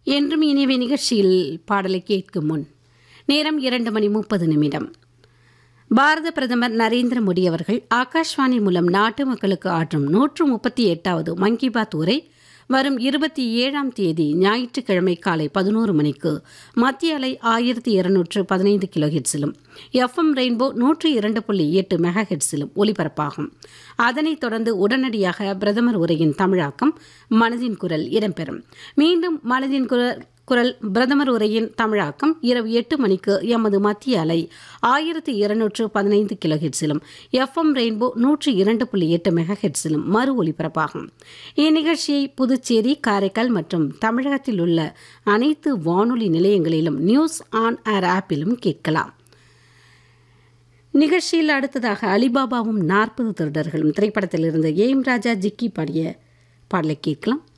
என்றும் இனிவே நிகழ்ச்சியில் பாடலை கேட்கும் முன் நேரம் இரண்டு மணி முப்பது நிமிடம் பாரத பிரதமர் நரேந்திர மோடி அவர்கள் ஆகாஷ்வாணி மூலம் நாட்டு மக்களுக்கு ஆற்றும் நூற்று முப்பத்தி எட்டாவது மன் கி பாத் உரை வரும் இருபத்தி ஏழாம் தேதி ஞாயிற்றுக்கிழமை காலை பதினோரு மணிக்கு மத்திய அலை ஆயிரத்தி இருநூற்று பதினைந்து கிலோ ஹெட்ஸிலும் எஃப்எம் ரெயின்போ நூற்றி இரண்டு புள்ளி எட்டு மெகா ஹெட்ஸிலும் ஒலிபரப்பாகும் அதனைத் தொடர்ந்து உடனடியாக பிரதமர் உரையின் தமிழாக்கம் மனதின் குரல் இடம்பெறும் மீண்டும் மனதின் குரல் குரல் பிரதமர் உரையின் தமிழாக்கம் இரவு எட்டு மணிக்கு எமது மத்திய அலை ஆயிரத்தி இருநூற்று பதினைந்து கிலோ ஹெட்ஸிலும் எஃப்எம் ரெயின்போ நூற்றி இரண்டு புள்ளி எட்டு மெகா ஹெட்ஸிலும் மறு ஒலிபரப்பாகும் இந்நிகழ்ச்சியை புதுச்சேரி காரைக்கால் மற்றும் தமிழகத்தில் உள்ள அனைத்து வானொலி நிலையங்களிலும் நியூஸ் ஆன் ஏர் ஆப்பிலும் கேட்கலாம் நிகழ்ச்சியில் அடுத்ததாக அலிபாபாவும் நாற்பது திருடர்களும் திரைப்படத்திலிருந்து ஏம் ராஜா ஜிக்கி பாடிய பாடலை கேட்கலாம்